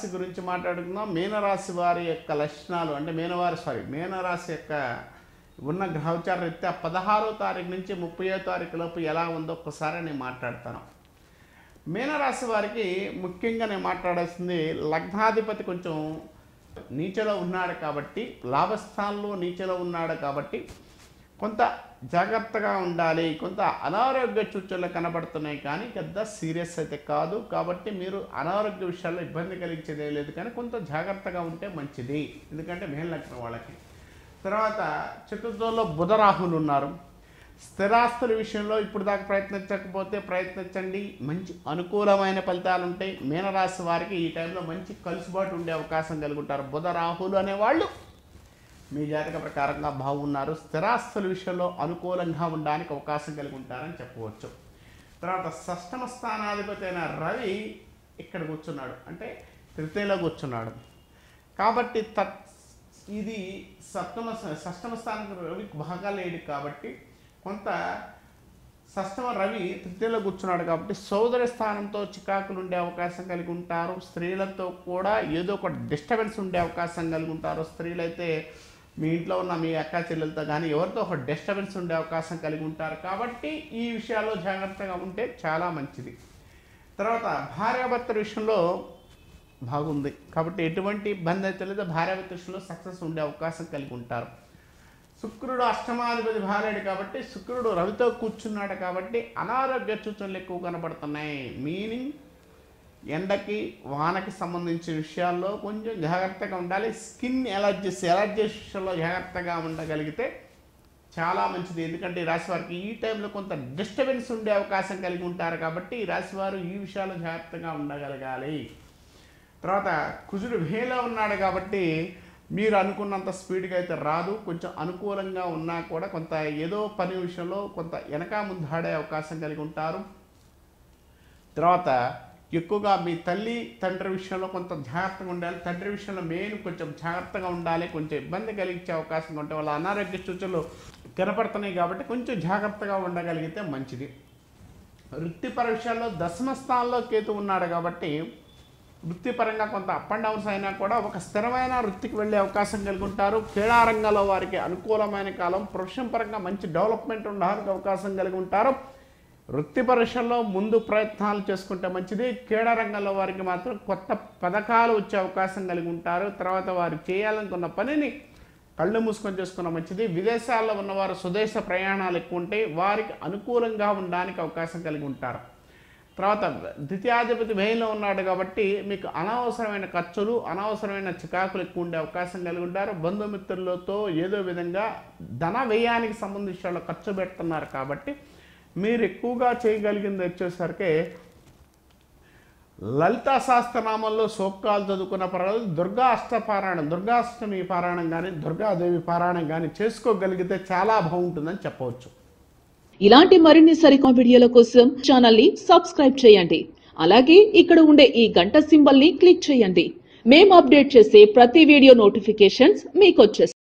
మీనరాశి గురించి మాట్లాడుకుందాం మీనరాశి వారి యొక్క లక్షణాలు అంటే మీనవారి సారీ మీనరాశి యొక్క ఉన్న గ్రహచార రీత్యా పదహారో తారీఖు నుంచి ముప్పయో తారీఖు లోపు ఎలా ఉందో ఒక్కసారి నేను మాట్లాడతాను మీనరాశి వారికి ముఖ్యంగా నేను మాట్లాడాల్సింది లగ్నాధిపతి కొంచెం నీచలో ఉన్నాడు కాబట్టి లాభస్థానంలో నీచలో ఉన్నాడు కాబట్టి కొంత జాగ్రత్తగా ఉండాలి కొంత అనారోగ్య సూచనలు కనబడుతున్నాయి కానీ పెద్ద సీరియస్ అయితే కాదు కాబట్టి మీరు అనారోగ్య విషయాల్లో ఇబ్బంది కలిగించేదే లేదు కానీ కొంత జాగ్రత్తగా ఉంటే మంచిది ఎందుకంటే మేలు లగ్నం వాళ్ళకి తర్వాత చతుర్థంలో బుధరాహులు ఉన్నారు స్థిరాస్తుల విషయంలో ఇప్పుడు దాకా ప్రయత్నించకపోతే ప్రయత్నించండి మంచి అనుకూలమైన ఫలితాలు ఉంటాయి మీనరాశి వారికి ఈ టైంలో మంచి కలుసుబాటు ఉండే అవకాశం కలిగి ఉంటారు బుధ రాహులు అనేవాళ్ళు మీ జాతక ప్రకారంగా బాగున్నారు స్థిరాస్తుల విషయంలో అనుకూలంగా ఉండడానికి అవకాశం కలిగి ఉంటారని చెప్పవచ్చు తర్వాత షష్టమ స్థానాధిపతి అయిన రవి ఇక్కడ కూర్చున్నాడు అంటే తృతీయలో కూర్చున్నాడు కాబట్టి తత్ ఇది సప్తమ షష్టమ స్థానం రవి బాగా లేడు కాబట్టి కొంత షష్టమ రవి తృతీయలో కూర్చున్నాడు కాబట్టి సోదర స్థానంతో చికాకులు ఉండే అవకాశం కలిగి ఉంటారు స్త్రీలతో కూడా ఏదో ఒక డిస్టర్బెన్స్ ఉండే అవకాశం కలిగి ఉంటారు స్త్రీలైతే మీ ఇంట్లో ఉన్న మీ అక్క చెల్లెలతో కానీ ఎవరితో ఒక డిస్టర్బెన్స్ ఉండే అవకాశం కలిగి ఉంటారు కాబట్టి ఈ విషయాల్లో జాగ్రత్తగా ఉంటే చాలా మంచిది తర్వాత భార్యాభర్తల విషయంలో బాగుంది కాబట్టి ఎటువంటి ఇబ్బంది అయితే లేదు భార్యాభర్త విషయంలో సక్సెస్ ఉండే అవకాశం కలిగి ఉంటారు శుక్రుడు అష్టమాధిపతి భార్యడు కాబట్టి శుక్రుడు రవితో కూర్చున్నాడు కాబట్టి అనారోగ్య సూచనలు ఎక్కువ కనబడుతున్నాయి మీనింగ్ ఎండకి వానకి సంబంధించిన విషయాల్లో కొంచెం జాగ్రత్తగా ఉండాలి స్కిన్ ఎలర్జీస్ ఎలర్జీస్ విషయంలో జాగ్రత్తగా ఉండగలిగితే చాలా మంచిది ఎందుకంటే ఈ రాశి వారికి ఈ టైంలో కొంత డిస్టర్బెన్స్ ఉండే అవకాశం కలిగి ఉంటారు కాబట్టి ఈ రాశి వారు ఈ విషయాల్లో జాగ్రత్తగా ఉండగలగాలి తర్వాత కుజుడు వేలో ఉన్నాడు కాబట్టి మీరు అనుకున్నంత స్పీడ్గా అయితే రాదు కొంచెం అనుకూలంగా ఉన్నా కూడా కొంత ఏదో పని విషయంలో కొంత వెనక ముందాడే అవకాశం కలిగి ఉంటారు తర్వాత ఎక్కువగా మీ తల్లి తండ్రి విషయంలో కొంత జాగ్రత్తగా ఉండాలి తండ్రి విషయంలో మెయిన్ కొంచెం జాగ్రత్తగా ఉండాలి కొంచెం ఇబ్బంది కలిగించే అవకాశం ఉంటే వాళ్ళ అనారోగ్య సూచనలు కనపడుతున్నాయి కాబట్టి కొంచెం జాగ్రత్తగా ఉండగలిగితే మంచిది వృత్తిపర విషయాల్లో దశమ స్థానంలో కేతు ఉన్నాడు కాబట్టి వృత్తిపరంగా కొంత అప్ అండ్ డౌన్స్ అయినా కూడా ఒక స్థిరమైన వృత్తికి వెళ్ళే అవకాశం కలిగి ఉంటారు క్రీడా రంగంలో వారికి అనుకూలమైన కాలం ప్రొఫెషన్ పరంగా మంచి డెవలప్మెంట్ ఉండడానికి అవకాశం కలిగి ఉంటారు వృత్తి పరీక్షల్లో ముందు ప్రయత్నాలు చేసుకుంటే మంచిది క్రీడా రంగంలో వారికి మాత్రం కొత్త పథకాలు వచ్చే అవకాశం కలిగి ఉంటారు తర్వాత వారు చేయాలనుకున్న పనిని కళ్ళు మూసుకొని చేసుకున్న మంచిది విదేశాల్లో ఉన్నవారు స్వదేశ ప్రయాణాలు ఎక్కువ ఉంటాయి వారికి అనుకూలంగా ఉండడానికి అవకాశం కలిగి ఉంటారు తర్వాత ద్వితీయాధిపతి వ్యయంలో ఉన్నాడు కాబట్టి మీకు అనవసరమైన ఖర్చులు అనవసరమైన చికాకులు ఎక్కువ ఉండే అవకాశం కలిగి ఉంటారు బంధుమిత్రులతో ఏదో విధంగా ధన వ్యయానికి సంబంధించిన వాళ్ళు ఖర్చు పెడుతున్నారు కాబట్టి మీరు ఎక్కువగా చేయగలిగింది వచ్చేసరికి లలితా శాస్త్రనామంలో సోక్కాలు చదువుకున్న పర్వాలేదు దుర్గా అష్టపారాయణం దుర్గాష్టమి పారాయణం కానీ దుర్గాదేవి పారాయణం కానీ చేసుకోగలిగితే చాలా బాగుంటుందని చెప్పవచ్చు ఇలాంటి మరిన్ని సరికొత్త వీడియోల కోసం ఛానల్ ని సబ్స్క్రైబ్ చేయండి అలాగే ఇక్కడ ఉండే ఈ గంట సింబల్ ని క్లిక్ చేయండి మేము అప్డేట్ చేసే ప్రతి వీడియో నోటిఫికేషన్స్ మీకు వచ్చేస్తాయి